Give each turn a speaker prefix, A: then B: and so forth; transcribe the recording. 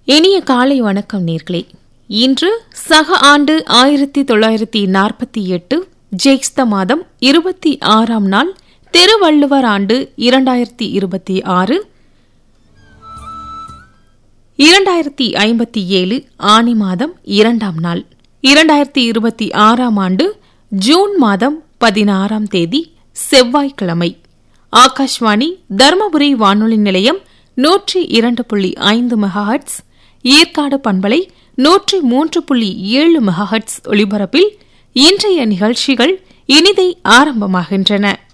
A: இனிய காலை வணக்கம் நேர்களே இன்று சக ஆண்டு ஆயிரத்தி தொள்ளாயிரத்தி நாற்பத்தி எட்டு ஜெய்ஸ்த மாதம் இருபத்தி ஆறாம் நாள் திருவள்ளுவர் ஆண்டு இரண்டாயிரத்தி இருபத்தி ஆறு இரண்டாயிரத்தி ஐம்பத்தி ஏழு ஆனி மாதம் இரண்டாம் நாள் இரண்டாயிரத்தி இருபத்தி ஆறாம் ஆண்டு ஜூன் மாதம் பதினாறாம் தேதி செவ்வாய்க்கிழமை ஆகாஷ்வாணி தருமபுரி வானொலி நிலையம் நூற்றி இரண்டு புள்ளி ஐந்து மெகாஹட்ஸ் ஏற்காடு பண்பலை நூற்றி மூன்று புள்ளி ஏழு மெகாஹட்ஸ் ஒலிபரப்பில் இன்றைய நிகழ்ச்சிகள் இனிதை ஆரம்பமாகின்றன